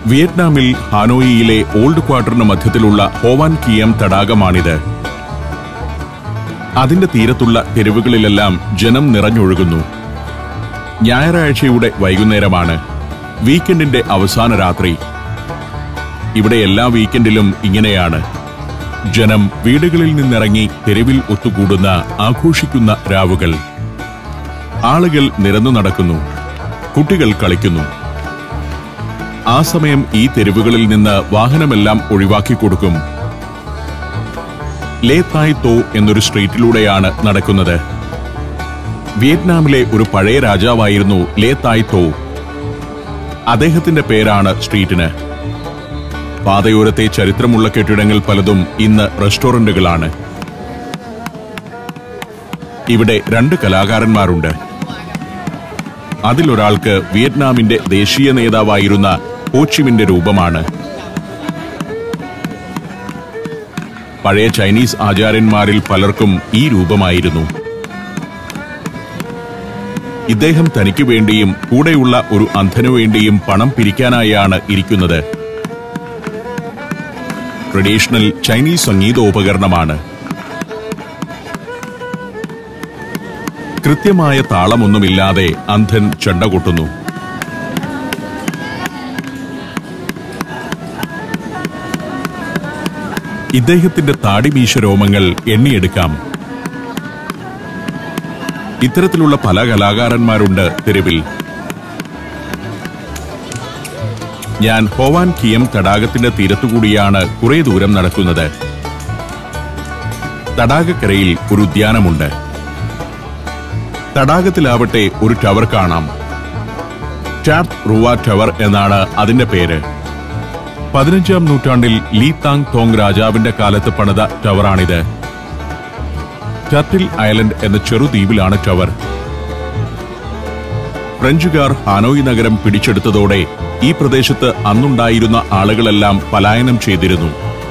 വിയറ്റ്നാമിൽ ഹാനോയിയിലെ old ക്വാർട്ടറിന് മധ്യത്തിലുള്ള ഹോവാൻ കിയം തടാകമാണിത് അതിന്റെ തീരത്തുള്ള തെരുവുകളിലെല്ലാം ജനം നിറഞ്ഞൊഴുകുന്നു ഞായറാഴ്ചയുടെ വൈകുന്നേരമാണ് വീക്കെൻഡിന്റെ അവസാന രാത്രി ഇവിടെ എല്ലാ വീക്കെൻഡിലും ഇങ്ങനെയാണ് ജനം വീടുകളിൽ നിന്നിറങ്ങി തെരുവിൽ ഒത്തുകൂടുന്ന ആഘോഷിക്കുന്ന രാവുകൾ ആളുകൾ നിരന്നു നടക്കുന്നു കുട്ടികൾ കളിക്കുന്നു ആ സമയം ഈ തെരുവുകളിൽ നിന്ന് വാഹനമെല്ലാം ഒഴിവാക്കി കൊടുക്കും ലേ തായ് തോ എന്നൊരു സ്ട്രീറ്റിലൂടെയാണ് നടക്കുന്നത് വിയറ്റ്നാമിലെ ഒരു പഴയ രാജാവായിരുന്നു ലേ തായ് തോ അദ്ദേഹത്തിന്റെ പേരാണ് സ്ട്രീറ്റിന് പാതയോരത്തെ ചരിത്രമുള്ള കെട്ടിടങ്ങൾ പലതും ഇന്ന് റെസ്റ്റോറന്റുകളാണ് ഇവിടെ രണ്ട് കലാകാരന്മാരുണ്ട് അതിലൊരാൾക്ക് വിയറ്റ്നാമിന്റെ ദേശീയ നേതാവായിരുന്ന ഹോച്ചിമിന്റെ രൂപമാണ് പഴയ ചൈനീസ് ആചാര്യന്മാരിൽ പലർക്കും ഈ രൂപമായിരുന്നു ഇദ്ദേഹം തനിക്ക് വേണ്ടിയും കൂടെയുള്ള ഒരു അന്ധനു വേണ്ടിയും പണം പിരിക്കാനായാണ് ഇരിക്കുന്നത് ട്രഡീഷണൽ ചൈനീസ് സംഗീതോപകരണമാണ് കൃത്യമായ താളമൊന്നുമില്ലാതെ അന്ധൻ ചെണ്ട കൊട്ടുന്നു ഇദ്ദേഹത്തിന്റെ താടിമീശ രോമങ്ങൾ എണ്ണിയെടുക്കാം ഇത്തരത്തിലുള്ള പല കലാകാരന്മാരുണ്ട് തെരുവിൽ ഞാൻ ഹോവാൻ കിയം തടാകത്തിന്റെ തീരത്തുകൂടിയാണ് കുറെ ദൂരം നടക്കുന്നത് തടാകക്കരയിൽ ഒരു ഉദ്യാനമുണ്ട് തടാകത്തിലാവട്ടെ ഒരു ടവർ കാണാം ടാപ്പ് റുവ ടവർ എന്നാണ് അതിന്റെ പേര് പതിനഞ്ചാം നൂറ്റാണ്ടിൽ ലീ താങ് തോങ് രാജാവിന്റെ കാലത്ത് പണിത ടവറാണിത് ടർട്ടിൽ ഐലൻഡ് എന്ന ചെറുദ്വീപിലാണ് ടവർ ഫ്രഞ്ചുകാർ ഹാനോയി നഗരം പിടിച്ചെടുത്തതോടെ ഈ പ്രദേശത്ത് അന്നുണ്ടായിരുന്ന ആളുകളെല്ലാം പലായനം ചെയ്തിരുന്നു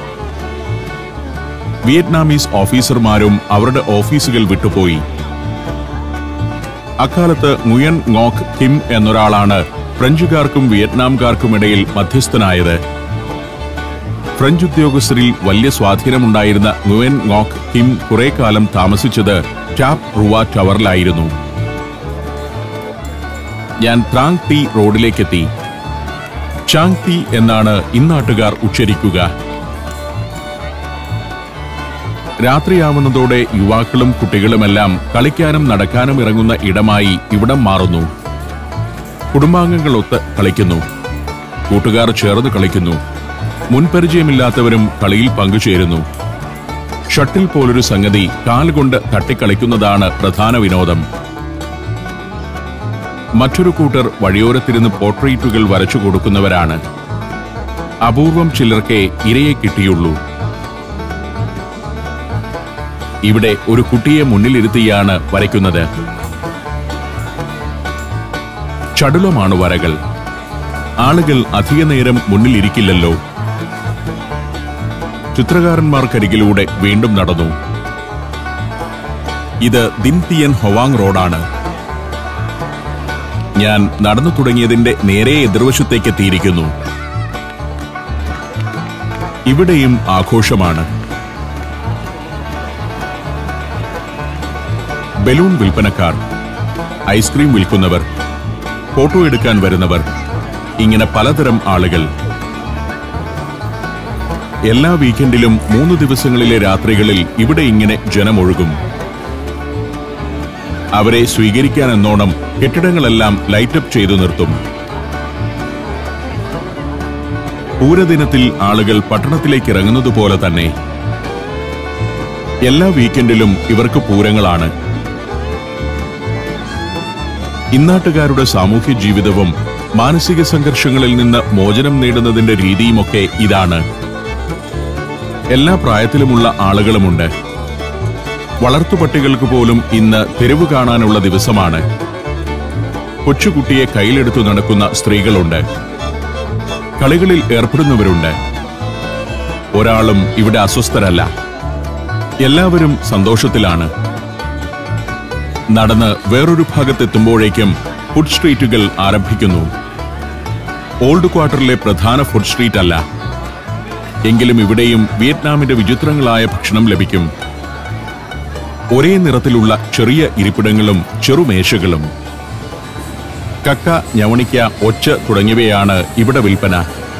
വിയറ്റ്നാമീസ് ഓഫീസർമാരും അവരുടെ ഓഫീസുകൾ വിട്ടുപോയി അക്കാലത്ത് മുയൻ ngok കിം എന്നൊരാളാണ് ഫ്രഞ്ചുകാർക്കും വിയറ്റ്നാംകാർക്കുമിടയിൽ മധ്യസ്ഥനായത് ഫ്രഞ്ച് ഉദ്യോഗസ്ഥരിൽ വലിയ സ്വാധീനമുണ്ടായിരുന്ന മുയൻ ngok കിം കുറെ കാലം താമസിച്ചത് ടാപ്പ് റുവ ടവറിലായിരുന്നു ഞാൻ ത്രാങ് ടി റോഡിലേക്കെത്തി ചാങ് ടി എന്നാണ് ഇന്നാട്ടുകാർ ഉച്ചരിക്കുക രാത്രിയാവുന്നതോടെ യുവാക്കളും കുട്ടികളുമെല്ലാം കളിക്കാനും നടക്കാനും ഇറങ്ങുന്ന ഇടമായി ഇവിടം മാറുന്നു കുടുംബാംഗങ്ങളൊത്ത് കളിക്കുന്നു കൂട്ടുകാർ ചേർന്ന് കളിക്കുന്നു മുൻപരിചയമില്ലാത്തവരും കളിയിൽ പങ്കുചേരുന്നു ഷട്ടിൽ പോലൊരു സംഗതി കാലുകൊണ്ട് തട്ടിക്കളിക്കുന്നതാണ് പ്രധാന വിനോദം മറ്റൊരു കൂട്ടർ വഴിയോരത്തിരുന്ന് പോർട്രേറ്റുകൾ വരച്ചു കൊടുക്കുന്നവരാണ് അപൂർവം ചിലർക്കേ ഇരയെ കിട്ടിയുള്ളൂ ഇവിടെ ഒരു കുട്ടിയെ മുന്നിലിരുത്തിയാണ് വരയ്ക്കുന്നത് ചടുലമാണ് വരകൾ ആളുകൾ അധിക നേരം മുന്നിലിരിക്കില്ലല്ലോ ചിത്രകാരന്മാർക്കരികിലൂടെ വീണ്ടും നടന്നു ഇത് ദിൻതിയൻ ഹൊവാങ് റോഡാണ് ഞാൻ നടന്നു തുടങ്ങിയതിന്റെ നേരെ എതിർവശത്തേക്ക് എത്തിയിരിക്കുന്നു ഇവിടെയും ആഘോഷമാണ് ബലൂൺ വിൽപ്പനക്കാർ ഐസ്ക്രീം വിൽക്കുന്നവർ ഫോട്ടോ എടുക്കാൻ വരുന്നവർ ഇങ്ങനെ പലതരം ആളുകൾ എല്ലാ വീക്കെൻഡിലും മൂന്ന് ദിവസങ്ങളിലെ രാത്രികളിൽ ഇവിടെ ഇങ്ങനെ ജനമൊഴുകും അവരെ സ്വീകരിക്കാൻ എന്നോണം കെട്ടിടങ്ങളെല്ലാം ലൈറ്റപ്പ് ചെയ്തു നിർത്തും പൂരദിനത്തിൽ ആളുകൾ പട്ടണത്തിലേക്ക് ഇറങ്ങുന്നത് പോലെ തന്നെ എല്ലാ വീക്കെൻഡിലും ഇവർക്ക് പൂരങ്ങളാണ് ഇന്നാട്ടുകാരുടെ സാമൂഹ്യ ജീവിതവും മാനസിക സംഘർഷങ്ങളിൽ നിന്ന് മോചനം നേടുന്നതിന്റെ രീതിയുമൊക്കെ ഇതാണ് എല്ലാ പ്രായത്തിലുമുള്ള ആളുകളുമുണ്ട് വളർത്തുപട്ടികൾക്ക് പോലും ഇന്ന് തെരുവ് കാണാനുള്ള ദിവസമാണ് കൊച്ചുകുട്ടിയെ കയ്യിലെടുത്തു നടക്കുന്ന സ്ത്രീകളുണ്ട് കളികളിൽ ഏർപ്പെടുന്നവരുണ്ട് ഒരാളും ഇവിടെ അസ്വസ്ഥരല്ല എല്ലാവരും സന്തോഷത്തിലാണ് നടന്ന് വേറൊരു ഭാഗത്തെത്തുമ്പോഴേക്കും ഫുഡ് സ്ട്രീറ്റുകൾ ആരംഭിക്കുന്നു ഓൾഡ് ക്വാർട്ടറിലെ പ്രധാന ഫുഡ് സ്ട്രീറ്റ് അല്ല എങ്കിലും ഇവിടെയും വിയറ്റ്നാമിന്റെ വിചിത്രങ്ങളായ ഭക്ഷണം ലഭിക്കും ഒരേ നിറത്തിലുള്ള ചെറിയ ഇരിപ്പിടങ്ങളും ചെറുമേശകളും കക്ക ഞവണിക്ക ഒച്ച തുടങ്ങിയവയാണ് ഇവിടെ വിൽപ്പന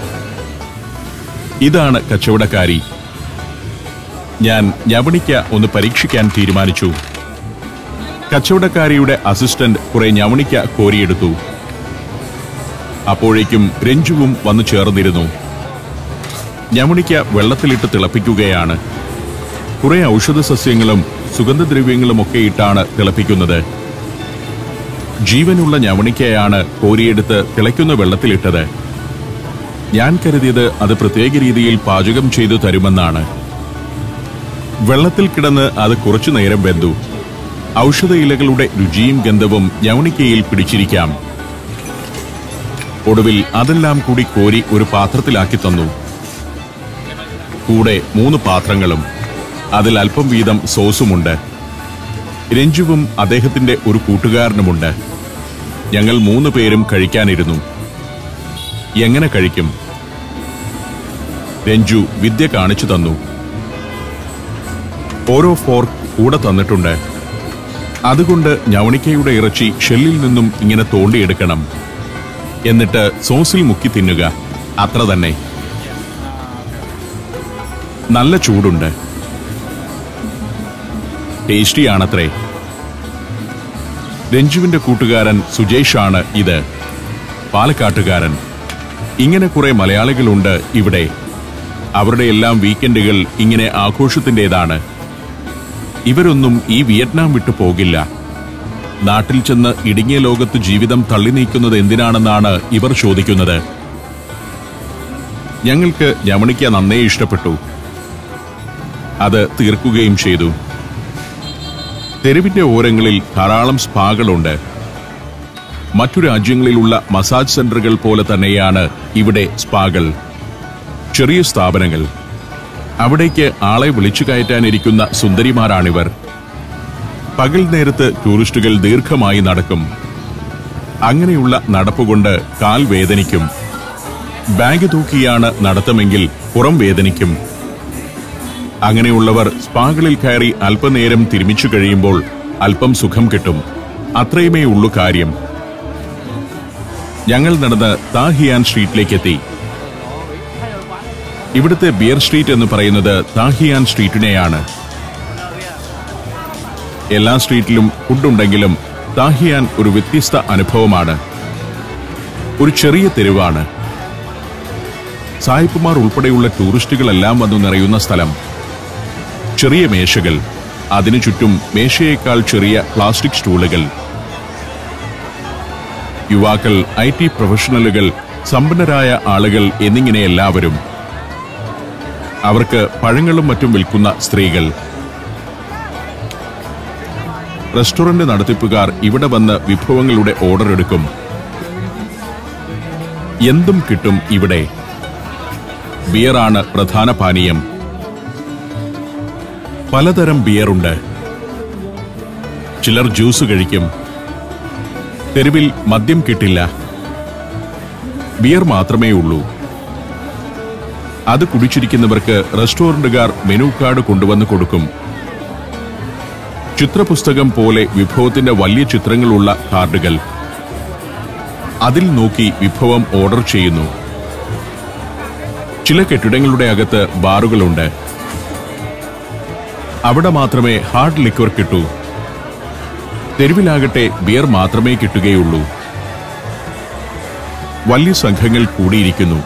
ഇതാണ് കച്ചവടക്കാരി ഞാൻ ഞവണിക്ക ഒന്ന് പരീക്ഷിക്കാൻ തീരുമാനിച്ചു കച്ചവടക്കാരിയുടെ അസിസ്റ്റന്റ് കുറെ ഞവണിക്ക കോരിയെടുത്തു അപ്പോഴേക്കും രഞ്ജുവും വന്നു ചേർന്നിരുന്നു ഞവണിക്ക വെള്ളത്തിലിട്ട് തിളപ്പിക്കുകയാണ് കുറെ ഔഷധ സസ്യങ്ങളും സുഗന്ധദ്രവ്യങ്ങളും ഒക്കെ ഇട്ടാണ് തിളപ്പിക്കുന്നത് ജീവനുള്ള ഞവണിക്കയാണ് കോരിയെടുത്ത് തിളയ്ക്കുന്ന വെള്ളത്തിലിട്ടത് ഞാൻ കരുതിയത് അത് പ്രത്യേക രീതിയിൽ പാചകം ചെയ്തു തരുമെന്നാണ് വെള്ളത്തിൽ കിടന്ന് അത് കുറച്ചു നേരം വെന്തു ഔഷധ ഇലകളുടെ രുചിയും ഗന്ധവും ഞവണിക്കയിൽ പിടിച്ചിരിക്കാം ഒടുവിൽ അതെല്ലാം കൂടി കോരി ഒരു പാത്രത്തിലാക്കി തന്നു കൂടെ മൂന്ന് പാത്രങ്ങളും അതിൽ അല്പം വീതം സോസുമുണ്ട് രഞ്ജുവും അദ്ദേഹത്തിന്റെ ഒരു കൂട്ടുകാരനുമുണ്ട് ഞങ്ങൾ മൂന്ന് പേരും കഴിക്കാനിരുന്നു എങ്ങനെ കഴിക്കും രഞ്ജു വിദ്യ കാണിച്ചു തന്നു ഓരോ ഫോർക്ക് കൂടെ തന്നിട്ടുണ്ട് അതുകൊണ്ട് ഞവണിക്കയുടെ ഇറച്ചി ഷെല്ലിൽ നിന്നും ഇങ്ങനെ തോണ്ടിയെടുക്കണം എന്നിട്ട് സോസിൽ മുക്കി തിന്നുക അത്ര തന്നെ നല്ല ചൂടുണ്ട് ടേസ്റ്റിയാണത്രേ രഞ്ജുവിന്റെ കൂട്ടുകാരൻ സുജേഷാണ് ഇത് പാലക്കാട്ടുകാരൻ ഇങ്ങനെ കുറെ മലയാളികളുണ്ട് ഇവിടെ അവരുടെ എല്ലാം വീക്കെൻഡുകൾ ഇങ്ങനെ ആഘോഷത്തിൻ്റെതാണ് ഇവരൊന്നും ഈ വിയറ്റ്നാം വിട്ടു പോകില്ല നാട്ടിൽ ചെന്ന് ഇടുങ്ങിയ ലോകത്ത് ജീവിതം തള്ളി നീക്കുന്നത് എന്തിനാണെന്നാണ് ഇവർ ചോദിക്കുന്നത് ഞങ്ങൾക്ക് ഞമണിക്ക നന്നേ ഇഷ്ടപ്പെട്ടു അത് തീർക്കുകയും ചെയ്തു തെരുവിന്റെ ഓരങ്ങളിൽ ധാരാളം സ്പാകളുണ്ട് മറ്റു രാജ്യങ്ങളിലുള്ള മസാജ് സെന്ററുകൾ പോലെ തന്നെയാണ് ഇവിടെ സ്പാകൾ ചെറിയ സ്ഥാപനങ്ങൾ അവിടേക്ക് ആളെ വിളിച്ചു കയറ്റാനിരിക്കുന്ന സുന്ദരിമാരാണിവർ പകൽ നേരത്ത് ടൂറിസ്റ്റുകൾ ദീർഘമായി നടക്കും അങ്ങനെയുള്ള നടപ്പുകൊണ്ട് കാൽ വേദനിക്കും ബാഗ് തൂക്കിയാണ് നടത്തമെങ്കിൽ പുറം വേദനിക്കും അങ്ങനെയുള്ളവർ സ്പാകളിൽ കയറി അല്പനേരം തിരുമിച്ചു കഴിയുമ്പോൾ അല്പം സുഖം കിട്ടും അത്രയുമേ ഉള്ളൂ കാര്യം ഞങ്ങൾ നടന്ന് താഹിയാൻ സ്ട്രീറ്റിലേക്കെത്തി ഇവിടുത്തെ ബിയർ സ്ട്രീറ്റ് എന്ന് പറയുന്നത് താഹിയാൻ സ്ട്രീറ്റിനെയാണ് എല്ലാ സ്ട്രീറ്റിലും ഫുഡുണ്ടെങ്കിലും താഹിയാൻ ഒരു വ്യത്യസ്ത അനുഭവമാണ് ഒരു ചെറിയ തെരുവാണ് സായിപ്പുമാർ ഉൾപ്പെടെയുള്ള ടൂറിസ്റ്റുകളെല്ലാം വന്നു നിറയുന്ന സ്ഥലം ചെറിയ മേശകൾ അതിനു ചുറ്റും മേശയേക്കാൾ ചെറിയ പ്ലാസ്റ്റിക് സ്റ്റൂളുകൾ യുവാക്കൾ ഐ ടി പ്രൊഫഷണലുകൾ സമ്പന്നരായ ആളുകൾ എന്നിങ്ങനെ എല്ലാവരും അവർക്ക് പഴങ്ങളും മറ്റും വിൽക്കുന്ന സ്ത്രീകൾ റെസ്റ്റോറന്റ് നടത്തിപ്പുകാർ ഇവിടെ വന്ന് വിഭവങ്ങളുടെ ഓർഡർ എടുക്കും എന്തും കിട്ടും ഇവിടെ ബിയറാണ് പ്രധാന പാനീയം പലതരം ബിയറുണ്ട് ചിലർ ജ്യൂസ് കഴിക്കും തെരുവിൽ മദ്യം കിട്ടില്ല ബിയർ മാത്രമേ ഉള്ളൂ അത് കുടിച്ചിരിക്കുന്നവർക്ക് റെസ്റ്റോറന്റുകാർ മെനു കാർഡ് കൊണ്ടുവന്ന് കൊടുക്കും ചിത്രപുസ്തകം പോലെ വിഭവത്തിന്റെ വലിയ ചിത്രങ്ങളുള്ള കാർഡുകൾ അതിൽ നോക്കി വിഭവം ഓർഡർ ചെയ്യുന്നു ചില കെട്ടിടങ്ങളുടെ അകത്ത് ബാറുകളുണ്ട് അവിടെ മാത്രമേ ഹാർഡ് ലിക്വർ കിട്ടൂ തെരുവിലാകട്ടെ ബിയർ മാത്രമേ കിട്ടുകയുള്ളൂ വലിയ സംഘങ്ങൾ കൂടിയിരിക്കുന്നു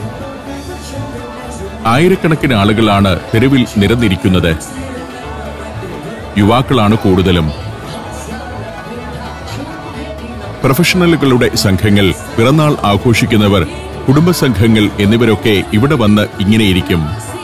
ആയിരക്കണക്കിന് ആളുകളാണ് തെരുവിൽ നിരന്നിരിക്കുന്നത് യുവാക്കളാണ് കൂടുതലും പ്രൊഫഷണലുകളുടെ സംഘങ്ങൾ പിറന്നാൾ ആഘോഷിക്കുന്നവർ കുടുംബസംഘങ്ങൾ എന്നിവരൊക്കെ ഇവിടെ വന്ന് ഇങ്ങനെയിരിക്കും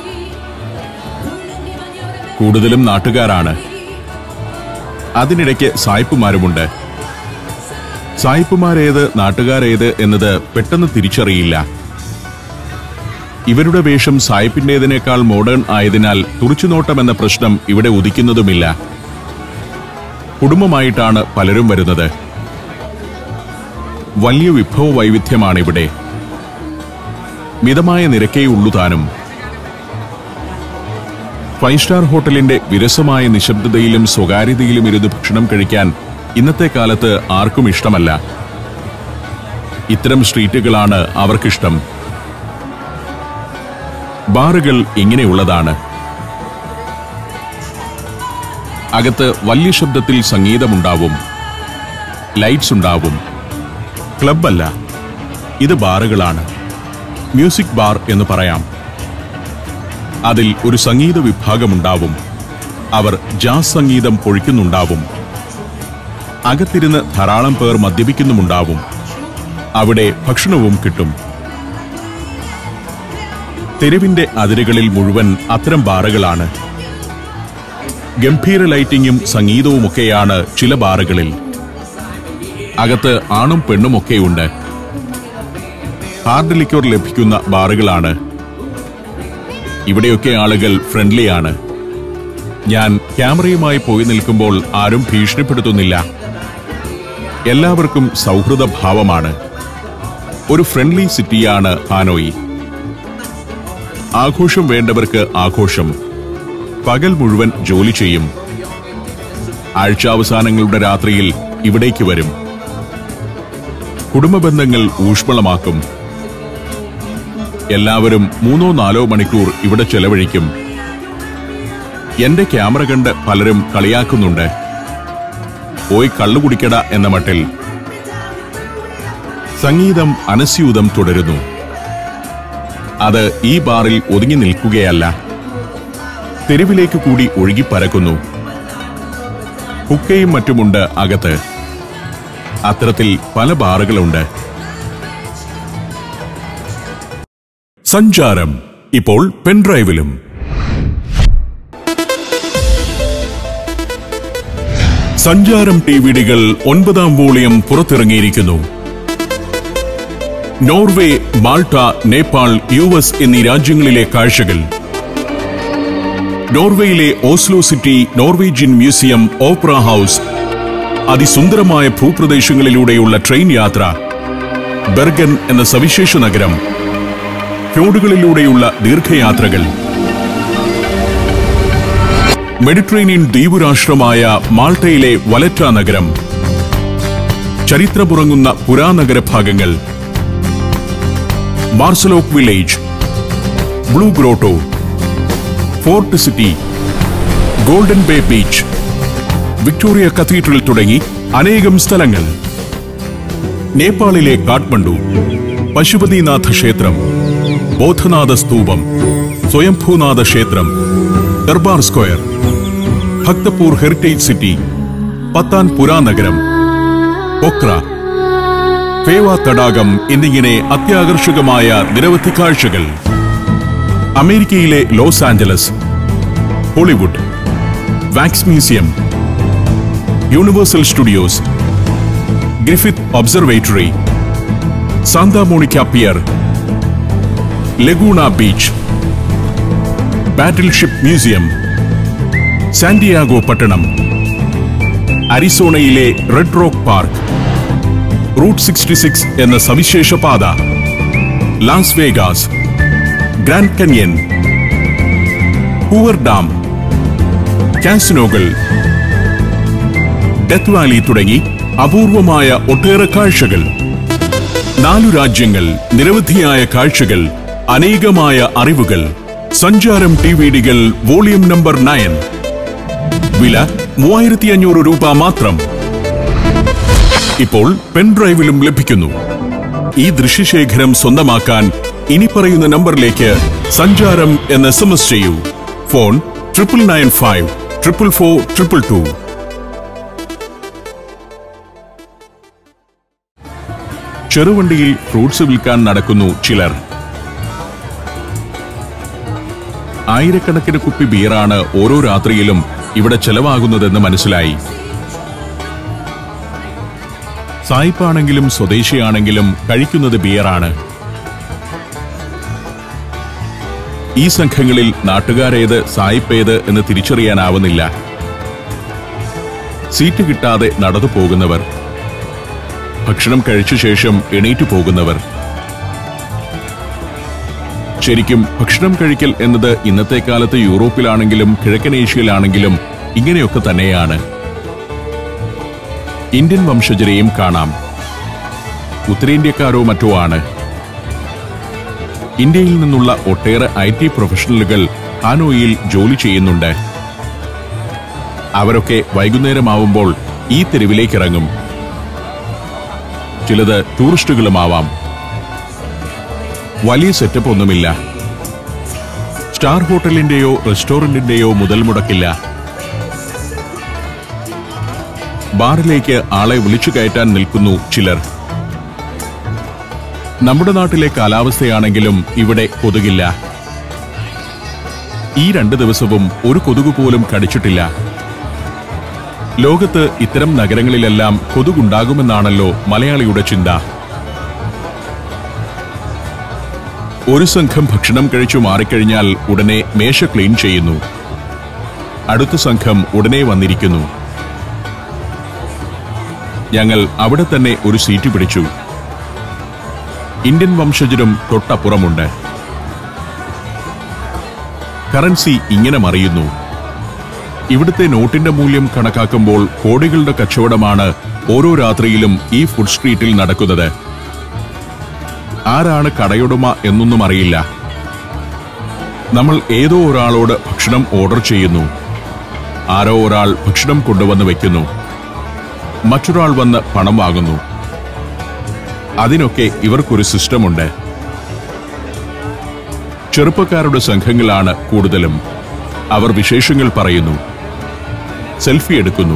കൂടുതലും നാട്ടുകാരാണ് അതിനിടയ്ക്ക് സായിപ്പുമാരുമുണ്ട് സായിപ്പുമാരേത് നാട്ടുകാരേത് എന്നത് പെട്ടെന്ന് തിരിച്ചറിയില്ല ഇവരുടെ വേഷം സായിപ്പിന്റേതിനേക്കാൾ മോഡേൺ ആയതിനാൽ തുറിച്ചുനോട്ടം എന്ന പ്രശ്നം ഇവിടെ ഉദിക്കുന്നതുമില്ല കുടുംബമായിട്ടാണ് പലരും വരുന്നത് വലിയ വിഭവ വൈവിധ്യമാണ് ഇവിടെ മിതമായ നിരക്കേ ഉള്ളൂ താനും ഫൈവ് സ്റ്റാർ ഹോട്ടലിന്റെ വിരസമായ നിശബ്ദതയിലും സ്വകാര്യതയിലും ഇരുന്ന് ഭക്ഷണം കഴിക്കാൻ ഇന്നത്തെ കാലത്ത് ആർക്കും ഇഷ്ടമല്ല ഇത്തരം സ്ട്രീറ്റുകളാണ് അവർക്കിഷ്ടം ബാറുകൾ ഇങ്ങനെയുള്ളതാണ് അകത്ത് വലിയ ശബ്ദത്തിൽ സംഗീതമുണ്ടാവും ലൈറ്റ്സ് ഉണ്ടാവും ക്ലബല്ല ഇത് ബാറുകളാണ് മ്യൂസിക് ബാർ എന്ന് പറയാം അതിൽ ഒരു സംഗീത വിഭാഗമുണ്ടാവും അവർ ജാസ് സംഗീതം പൊഴിക്കുന്നുണ്ടാവും അകത്തിരുന്ന് ധാരാളം പേർ മദ്യപിക്കുന്നുമുണ്ടാവും അവിടെ ഭക്ഷണവും കിട്ടും തെരുവിന്റെ അതിരുകളിൽ മുഴുവൻ അത്തരം ബാറുകളാണ് ഗംഭീര ലൈറ്റിങ്ങും സംഗീതവുമൊക്കെയാണ് ചില ബാറുകളിൽ അകത്ത് ആണും പെണ്ണുമൊക്കെയുണ്ട് ഹാർഡ് ലിക്വർ ലഭിക്കുന്ന ബാറുകളാണ് ഇവിടെയൊക്കെ ആളുകൾ ഫ്രണ്ട്ലിയാണ് ഞാൻ ക്യാമറയുമായി പോയി നിൽക്കുമ്പോൾ ആരും ഭീഷണിപ്പെടുത്തുന്നില്ല എല്ലാവർക്കും സൗഹൃദ ഭാവമാണ് ഒരു ഫ്രണ്ട്ലി സിറ്റിയാണ് ഹാനോയി ആഘോഷം വേണ്ടവർക്ക് ആഘോഷം പകൽ മുഴുവൻ ജോലി ചെയ്യും ആഴ്ചാവസാനങ്ങളുടെ രാത്രിയിൽ ഇവിടേക്ക് വരും കുടുംബ ബന്ധങ്ങൾ ഊഷ്മളമാക്കും എല്ലാവരും മൂന്നോ നാലോ മണിക്കൂർ ഇവിടെ ചെലവഴിക്കും എന്റെ ക്യാമറ കണ്ട് പലരും കളിയാക്കുന്നുണ്ട് പോയി കള്ളുകുടിക്കട എന്ന മട്ടിൽ സംഗീതം അനസ്യൂതം തുടരുന്നു അത് ഈ ബാറിൽ ഒതുങ്ങി നിൽക്കുകയല്ല തെരുവിലേക്ക് കൂടി ഒഴുകിപ്പരക്കുന്നു ഹുക്കയും മറ്റുമുണ്ട് അകത്ത് അത്തരത്തിൽ പല ബാറുകളുണ്ട് സഞ്ചാരം ഇപ്പോൾ പെൻഡ്രൈവിലും സഞ്ചാരം ടിവിഡികൾ ഒൻപതാം വോളിയം പുറത്തിറങ്ങിയിരിക്കുന്നു Norway Malta Nepal U S എന്നീ രാജ്യങ്ങളിലെ കാഴ്ചകൾ നോർവേയിലെ Oslo city Norwegian museum opera house അതിസുന്ദരമായ ഭൂപ്രദേശങ്ങളിലൂടെയുള്ള ട്രെയിൻ യാത്ര ബെർഗൻ എന്ന സവിശേഷ നഗരം ഫ്യോഡുകളിലൂടെയുള്ള ദീർഘയാത്രകൾ മെഡിറ്ററേനിയൻ ദ്വീപുരാഷ്ട്രമായ മാൾട്ടയിലെ വലറ്റ നഗരം ചരിത്രമുറങ്ങുന്ന പുരാനഗര ഭാഗങ്ങൾ Marsaxlokk village Blue Grotto fort city Golden Bay beach Victoria cathedral തുടങ്ങി അനേകം സ്ഥലങ്ങൾ നേപ്പാളിലെ കാഠ്മണ്ഡു പശുപതിനാഥ ക്ഷേത്രം ബോധനാഥ സ്തൂപം സ്വയംഭൂനാഥ ക്ഷേത്രം Durbar square Bhaktapur heritage city Patan പുരാനഗരം പൊക്ര ഫേവ തടാകം എന്നിങ്ങനെ അത്യാകർഷകമായ നിരവധി കാഴ്ചകൾ അമേരിക്കയിലെ Los Angeles Hollywood wax museum Universal Studios Griffith Observatory Santa Monica pier Laguna beach battleship museum San Diego പട്ടണം അരിസോണയിലെ red rock park route sixty six എന്ന സവിശേഷ പാത Las Vegas Grand Canyon Hoover Dam കാസിനോകൾ ഡെത്ത് വാലി തുടങ്ങി അപൂർവമായ ഒട്ടേറെ കാഴ്ചകൾ നാലു രാജ്യങ്ങൾ നിരവധിയായ കാഴ്ചകൾ അനേകമായ അറിവുകൾ സഞ്ചാരം ടി വി ഡികൾ വോളിയം നമ്പർ നയൻ വില മൂവായിരത്തി അഞ്ഞൂറ് രൂപ മാത്രം ഇപ്പോൾ പെൻഡ്രൈവിലും ലഭിക്കുന്നു ഈ ദൃശ്യശേഖരം സ്വന്തമാക്കാൻ ഇനി പറയുന്ന നമ്പറിലേക്ക് സഞ്ചാരം എന്ന് എസ് എം എസ് ചെയ്യൂ phone triple nine five triple four triple two ചെറുവണ്ടിയിൽ ഫ്രൂട്ട്സ് വിൽക്കാൻ നടക്കുന്നു ചിലർ ആയിരക്കണക്കിന് കുപ്പി ബിയറാണ് ഓരോ രാത്രിയിലും ഇവിടെ ചെലവാകുന്നതെന്ന് മനസ്സിലായി സായിപ്പാണെങ്കിലും സ്വദേശിയാണെങ്കിലും കഴിക്കുന്നത് ബിയറാണ് ഈ സംഘങ്ങളിൽ നാട്ടുകാരേത് സായിപ്പേത് എന്ന് തിരിച്ചറിയാനാവുന്നില്ല സീറ്റ് കിട്ടാതെ നടന്നു പോകുന്നവർ ഭക്ഷണം കഴിച്ച ശേഷം എണീറ്റു പോകുന്നവർ ശരിക്കും ഭക്ഷണം കഴിക്കൽ എന്നത് ഇന്നത്തെ കാലത്ത് യൂറോപ്പിലാണെങ്കിലും കിഴക്കൻ ഏഷ്യയിലാണെങ്കിലും ഇങ്ങനെയൊക്കെ തന്നെയാണ് ഇന്ത്യൻ വംശജരെയും കാണാം ഉത്തരേന്ത്യക്കാരോ മറ്റോ ആണ് ഇന്ത്യയിൽ നിന്നുള്ള ഒട്ടേറെ ഐ ടി പ്രൊഫഷണലുകൾ ഹാനോയിൽ ജോലി ചെയ്യുന്നുണ്ട് അവരൊക്കെ വൈകുന്നേരമാവുമ്പോൾ ഈ തെരുവിലേക്ക് ഇറങ്ങും ചിലത് ടൂറിസ്റ്റുകളുമാവാം വലിയ സെറ്റപ്പ് ഒന്നുമില്ല സ്റ്റാർ ഹോട്ടലിന്റെയോ റെസ്റ്റോറന്റിന്റെയോ മുതൽ മുടക്കില്ല ബാറിലേക്ക് ആളെ വിളിച്ചു കയറ്റാൻ നിൽക്കുന്നു ചിലർ നമ്മുടെ നാട്ടിലെ കാലാവസ്ഥയാണെങ്കിലും ഇവിടെ കൊതുകില്ല ഈ രണ്ട് ദിവസവും ഒരു കൊതുക് പോലും കടിച്ചിട്ടില്ല ലോകത്ത് ഇത്തരം നഗരങ്ങളിലെല്ലാം കൊതുകുണ്ടാകുമെന്നാണല്ലോ മലയാളിയുടെ ചിന്ത ഒരു സംഘം ഭക്ഷണം കഴിച്ചു മാറിക്കഴിഞ്ഞാൽ ഉടനെ മേശ ക്ലീൻ ചെയ്യുന്നു അടുത്ത സംഘം ഉടനെ വന്നിരിക്കുന്നു ഞങ്ങൾ അവിടെ തന്നെ ഒരു സീറ്റ് പിടിച്ചു ഇന്ത്യൻ വംശജരും തൊട്ടപ്പുറമുണ്ട് കറൻസി ഇങ്ങനെ മറിയുന്നു ഇവിടുത്തെ നോട്ടിന്റെ മൂല്യം കണക്കാക്കുമ്പോൾ കോടികളുടെ കച്ചവടമാണ് ഓരോ രാത്രിയിലും ഈ ഫുഡ് സ്ട്രീറ്റിൽ നടക്കുന്നത് ആരാണ് കടയുടമ എന്നൊന്നും അറിയില്ല നമ്മൾ ഏതോ ഒരാളോട് ഭക്ഷണം ഓർഡർ ചെയ്യുന്നു ആരോ ഒരാൾ ഭക്ഷണം കൊണ്ടുവന്ന് വെക്കുന്നു മറ്റൊരാൾ വന്ന് പണം വാങ്ങുന്നു അതിനൊക്കെ ഇവർക്കൊരു സിസ്റ്റമുണ്ട് ചെറുപ്പക്കാരുടെ സംഘങ്ങളാണ് കൂടുതലും അവർ വിശേഷങ്ങൾ പറയുന്നു സെൽഫി എടുക്കുന്നു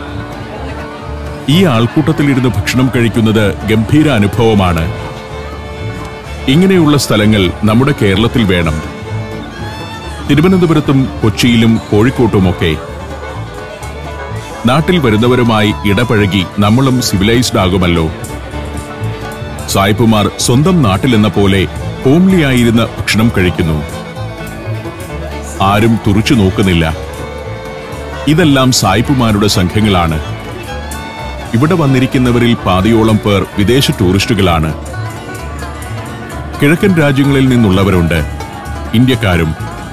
ഈ ആൾക്കൂട്ടത്തിലിരുന്ന് ഭക്ഷണം കഴിക്കുന്നത് ഗംഭീര അനുഭവമാണ് ഇങ്ങനെയുള്ള സ്ഥലങ്ങൾ നമ്മുടെ കേരളത്തിൽ വേണം തിരുവനന്തപുരത്തും കൊച്ചിയിലും കോഴിക്കോട്ടുമൊക്കെ നാട്ടിൽ വരുന്നവരുമായി ഇടപഴകി നമ്മളും സിവിലൈസ്ഡ് ആകുമല്ലോ സായിപ്പുമാർ സ്വന്തം നാട്ടിലെന്ന പോലെ ഹോംലിയായിരുന്ന് ഭക്ഷണം കഴിക്കുന്നു ആരും തുറച്ചു നോക്കുന്നില്ല ഇതെല്ലാം സായിപ്പുമാരുടെ സംഘങ്ങളാണ് ഇവിടെ വന്നിരിക്കുന്നവരിൽ പാതിയോളം പേർ വിദേശ ടൂറിസ്റ്റുകളാണ് കിഴക്കൻ രാജ്യങ്ങളിൽ നിന്നുള്ളവരുണ്ട് ഇന്ത്യക്കാരും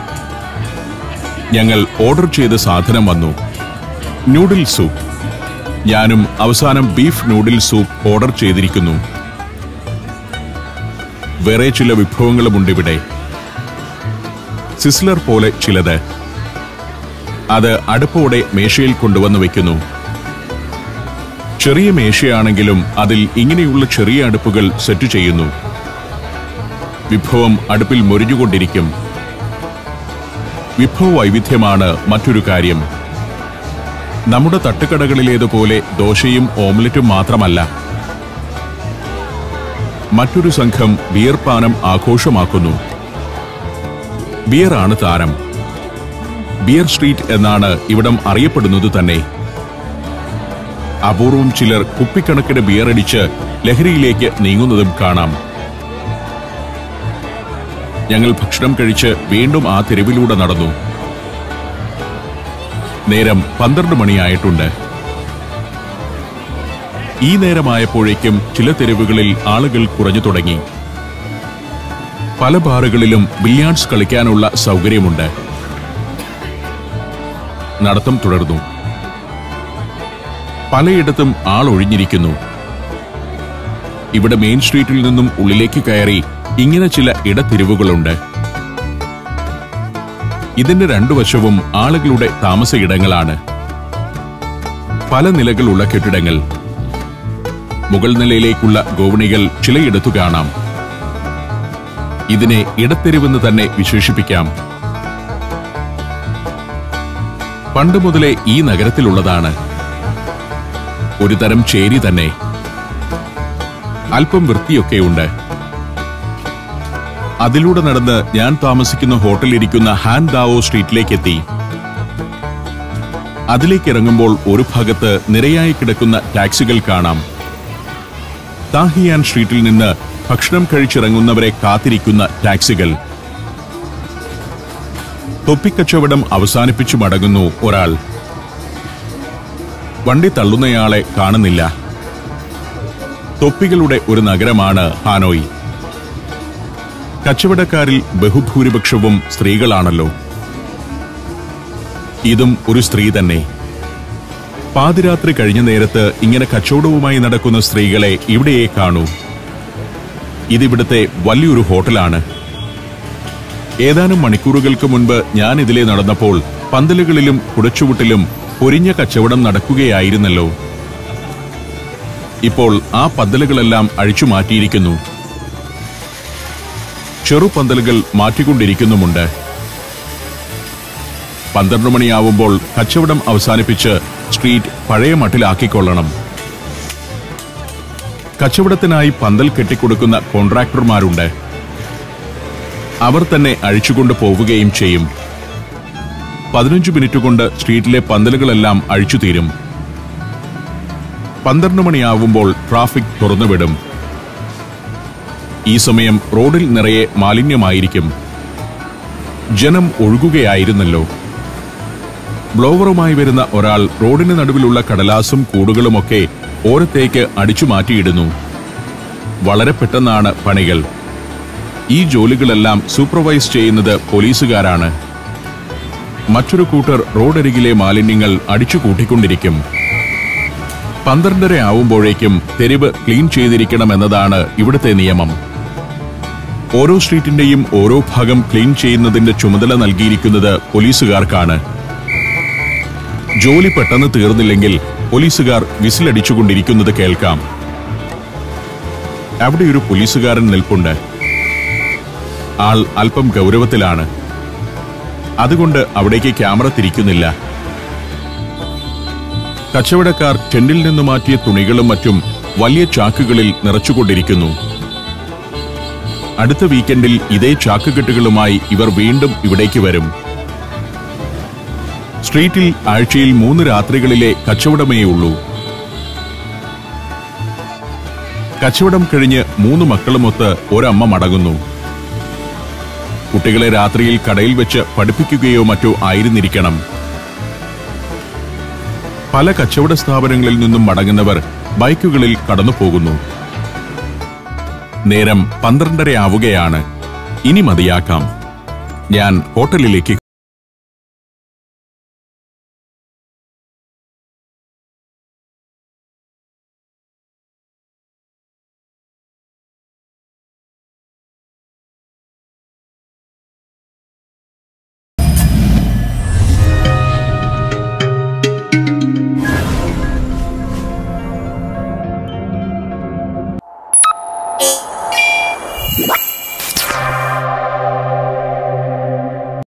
ഞങ്ങൾ ഓർഡർ ചെയ്ത സാധനം വന്നു നൂഡിൽ സൂപ്പ് ഞാനും അവസാനം ബീഫ് നൂഡിൽ സൂപ്പ് ഓർഡർ ചെയ്തിരിക്കുന്നു വേറെ ചില വിഭവങ്ങളുമുണ്ട് ഇവിടെ സിസ്ലർ പോലെ ചിലത് അത് അടുപ്പോടെ മേശയിൽ കൊണ്ടുവന്ന് വെക്കുന്നു ചെറിയ മേശയാണെങ്കിലും അതിൽ ഇങ്ങനെയുള്ള ചെറിയ അടുപ്പുകൾ സെറ്റ് ചെയ്യുന്നു വിഭവം അടുപ്പിൽ മുരിഞ്ഞുകൊണ്ടിരിക്കും വിഭവ വൈവിധ്യമാണ് മറ്റൊരു കാര്യം നമ്മുടെ തട്ടുകടകളിലേതുപോലെ ദോശയും ഓംലറ്റും മാത്രമല്ല മറ്റൊരു സംഘം ബിയർ പാനം ആഘോഷമാക്കുന്നു ബിയറാണ് താരം ബിയർ സ്ട്രീറ്റ് എന്നാണ് ഇവിടം അറിയപ്പെടുന്നത് തന്നെ അപൂർവം ചിലർ കുപ്പിക്കണക്കിന് ബിയർ അടിച്ച് ലഹരിയിലേക്ക് നീങ്ങുന്നതും കാണാം ഞങ്ങൾ ഭക്ഷണം കഴിച്ച് വീണ്ടും ആ തെരുവിലൂടെ നടന്നു നേരം പന്ത്രണ്ട് മണിയായിട്ടുണ്ട് ഈ നേരമായപ്പോഴേക്കും ചില തെരുവുകളിൽ ആളുകൾ കുറഞ്ഞു തുടങ്ങി പല ബാറുകളിലും ബില്യാർഡ്സ് കളിക്കാനുള്ള സൗകര്യമുണ്ട് നടത്തം തുടർന്നു പലയിടത്തും ആൾ ഒഴിഞ്ഞിരിക്കുന്നു ഇവിടെ മെയിൻ സ്ട്രീറ്റിൽ നിന്നും ഉള്ളിലേക്ക് കയറി ഇങ്ങനെ ചില ഇടത്തിരിവുകളുണ്ട് ഇതിന്റെ രണ്ടു വശവും ആളുകളുടെ താമസ ഇടങ്ങളാണ് പല നിലകളുള്ള കെട്ടിടങ്ങൾ മുകൾ നിലയിലേക്കുള്ള ഗോവണികൾ ചിലയിടത്തു കാണാം ഇതിനെ ഇടത്തെരുവെന്ന് തന്നെ വിശേഷിപ്പിക്കാം പണ്ട് മുതലേ ഈ നഗരത്തിലുള്ളതാണ് ഒരു തരം ചേരി തന്നെ അല്പം വൃത്തിയൊക്കെയുണ്ട് അതിലൂടെ നടന്ന് ഞാൻ താമസിക്കുന്ന ഹോട്ടലിരിക്കുന്ന ഹാൻ ദാവോ സ്ട്രീറ്റിലേക്ക് എത്തി അതിലേക്ക് ഇറങ്ങുമ്പോൾ ഒരു ഭാഗത്ത് നിരയായി കിടക്കുന്ന ടാക്സികൾ കാണാം താഹിയാൻ സ്ട്രീറ്റിൽ നിന്ന് ഭക്ഷണം കഴിച്ചിറങ്ങുന്നവരെ കാത്തിരിക്കുന്ന ടാക്സികൾ തൊപ്പിക്കച്ചവടം അവസാനിപ്പിച്ചു മടങ്ങുന്നു ഒരാൾ വണ്ടി തള്ളുന്നയാളെ കാണുന്നില്ല തൊപ്പികളുടെ ഒരു നഗരമാണ് ഹാനോയി കച്ചവടക്കാരിൽ ബഹുഭൂരിപക്ഷവും സ്ത്രീകളാണല്ലോ ഇതും ഒരു സ്ത്രീ തന്നെ പാതിരാത്രി കഴിഞ്ഞ നേരത്ത് ഇങ്ങനെ കച്ചവടവുമായി നടക്കുന്ന സ്ത്രീകളെ ഇവിടെയേ കാണൂ ഇതിവിടുത്തെ വലിയൊരു ഹോട്ടലാണ് ഏതാനും മണിക്കൂറുകൾക്ക് മുൻപ് ഞാൻ ഇതിലെ നടന്നപ്പോൾ പന്തലുകളിലും കുടച്ചുവിട്ടിലും പൊരിഞ്ഞ കച്ചവടം നടക്കുകയായിരുന്നല്ലോ ഇപ്പോൾ ആ പന്തലുകളെല്ലാം അഴിച്ചു മാറ്റിയിരിക്കുന്നു ചെറുപന്തലുകൾ മാറ്റിക്കൊണ്ടിരിക്കുന്നുമുണ്ട് പന്ത്രണ്ട് മണിയാവുമ്പോൾ കച്ചവടം അവസാനിപ്പിച്ച് സ്ട്രീറ്റ് പഴയ മട്ടിലാക്കിക്കൊള്ളണം കച്ചവടത്തിനായി പന്തൽ കെട്ടിക്കൊടുക്കുന്ന കോൺട്രാക്ടർമാരുണ്ട് അവർ തന്നെ അഴിച്ചുകൊണ്ട് പോവുകയും ചെയ്യും പതിനഞ്ച് മിനിറ്റ് കൊണ്ട് സ്ട്രീറ്റിലെ പന്തലുകളെല്ലാം അഴിച്ചു തീരും പന്ത്രണ്ട് മണിയാവുമ്പോൾ ട്രാഫിക് തുറന്നുവിടും ഈ സമയം റോഡിൽ നിറയെ മാലിന്യമായിരിക്കും ജനം ഒഴുകുകയായിരുന്നല്ലോ ബ്ലോവറുമായി വരുന്ന ഒരാൾ റോഡിന് നടുവിലുള്ള കടലാസും കൂടുകളുമൊക്കെ ഓരത്തേക്ക് അടിച്ചു മാറ്റിയിടുന്നു വളരെ പെട്ടെന്നാണ് പണികൾ ഈ ജോലികളെല്ലാം സൂപ്പർവൈസ് ചെയ്യുന്നത് പോലീസുകാരാണ് മറ്റൊരു കൂട്ടർ റോഡരികിലെ മാലിന്യങ്ങൾ അടിച്ചു കൂട്ടിക്കൊണ്ടിരിക്കും പന്ത്രണ്ടര ആവുമ്പോഴേക്കും തെരുവ് ക്ലീൻ ചെയ്തിരിക്കണമെന്നതാണ് ഇവിടുത്തെ നിയമം ഓരോ സ്ട്രീറ്റിന്റെയും ഓരോ ഭാഗം ക്ലീൻ ചെയ്യുന്നതിന്റെ ചുമതല നൽകിയിരിക്കുന്നത് പോലീസുകാർക്കാണ് ജോലി പെട്ടെന്ന് തീർന്നില്ലെങ്കിൽ പോലീസുകാർ വിസിലടിച്ചുകൊണ്ടിരിക്കുന്നത് കേൾക്കാം അവിടെ ഒരു പോലീസുകാരൻ നിൽപ്പുണ്ട് ആൾ അല്പം ഗൗരവത്തിലാണ് അതുകൊണ്ട് അവിടേക്ക് ക്യാമറ തിരിക്കുന്നില്ല കച്ചവടക്കാർ ടെന്റിൽ നിന്ന് മാറ്റിയ തുണികളും മറ്റും വലിയ ചാക്കുകളിൽ നിറച്ചുകൊണ്ടിരിക്കുന്നു അടുത്ത വീക്കെൻഡിൽ ഇതേ ചാക്കുകെട്ടുകളുമായി ഇവർ വീണ്ടും ഇവിടേക്ക് വരും സ്ട്രീറ്റിൽ ആഴ്ചയിൽ മൂന്ന് രാത്രികളിലെ കച്ചവടമേ ഉള്ളൂ കച്ചവടം കഴിഞ്ഞ് മൂന്ന് മക്കളുമൊത്ത് ഒരമ്മ മടങ്ങുന്നു കുട്ടികളെ രാത്രിയിൽ കടയിൽ വെച്ച് പഠിപ്പിക്കുകയോ മറ്റോ ആയിരുന്നിരിക്കണം പല കച്ചവട സ്ഥാപനങ്ങളിൽ നിന്നും മടങ്ങുന്നവർ ബൈക്കുകളിൽ കടന്നു പോകുന്നു നേരം പന്ത്രണ്ടര ആവുകയാണ് ഇനി മതിയാക്കാം ഞാൻ ഹോട്ടലിലേക്ക്